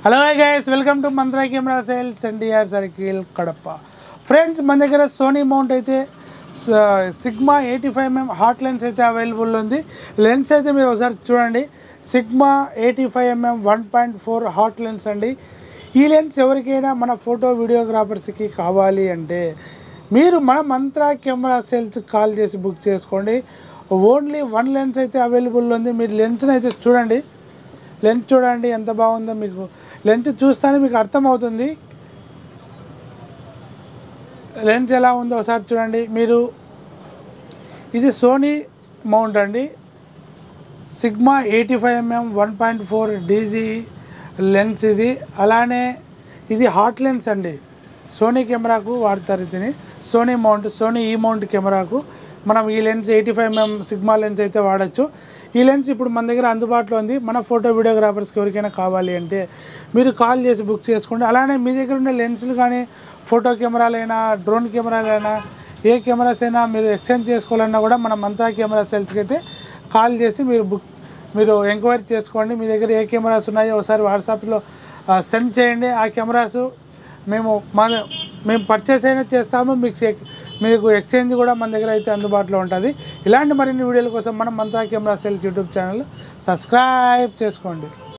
hello guys welcome to Mantra camera sales NTR circle Kadapa friends మన దగ్గర Sony mount అయితే Sigma eighty five MM art lens అయితే available ఉంది lens అయితే మీరు ఒకసారి చూడండి Sigma eighty five MM one point four art lens అండి ఈ లెన్స్ ఎవరికైనా మన ఫోటో వీడియోగ్రాఫర్స్కి కావాలి అంటే మీరు మన మంత్రా కెమెరా సేల్స్ కాల్ చేసి బుక్ చేసుకోండి ఓన్లీ వన్ లెన్స్ అయితే అవైలబుల్ ఉంది మీరు లెన్స్ని అయితే చూడండి లెన్స్ చూడండి ఎంత బాగుందో మీకు లెన్స్ చూస్తానే మీకు అర్థమవుతుంది లెన్స్ ఎలా ఉందో ఒకసారి చూడండి మీరు ఇది సోనీ మౌంట్ అండి Sigma eighty five MM one point four DG lens ఇది అలానే ఇది హాట్ లెన్స్ అండి సోనీ కెమెరాకు వాడతారు దీన్ని సోనీ మౌంట్ సోనీ ఈ మౌంట్ కెమెరాకు మనం ఈ lens eighty five MM Sigma lens అయితే వాడచ్చు ఈ లెన్స్ ఇప్పుడు మన దగ్గర అందుబాటులో ఉంది మన ఫోటో వీడియోగ్రాఫర్స్కి ఎవరికైనా కావాలి అంటే మీరు కాల్ చేసి బుక్ చేసుకోండి అలానే మీ దగ్గర ఉండే లెన్సులు కానీ ఫోటో కెమెరాలైనా డ్రోన్ కెమెరాలైనా ఏ కెమెరాస్ అయినా మీరు ఎక్స్చేంజ్ చేసుకోవాలన్నా కూడా మన మంత్రా కెమెరా సేల్స్కి అయితే కాల్ చేసి మీరు బుక్ మీరు ఎంక్వైరీ చేసుకోండి మీ దగ్గర ఏ కెమెరాస్ ఉన్నాయో ఒకసారి వాట్సాప్లో సెండ్ చేయండి ఆ కెమెరాస్ మేము మన మేము పర్చేస్ అయినా చేస్తాము మీకు ఎక్- మీకు ఎక్స్చేంజ్ కూడా మన దగ్గర అయితే అందుబాటులో ఉంటుంది ఇలాంటి మరిన్ని వీడియోల కోసం మనం Mantra camera sales YouTube channel subscribe చేసుకోండి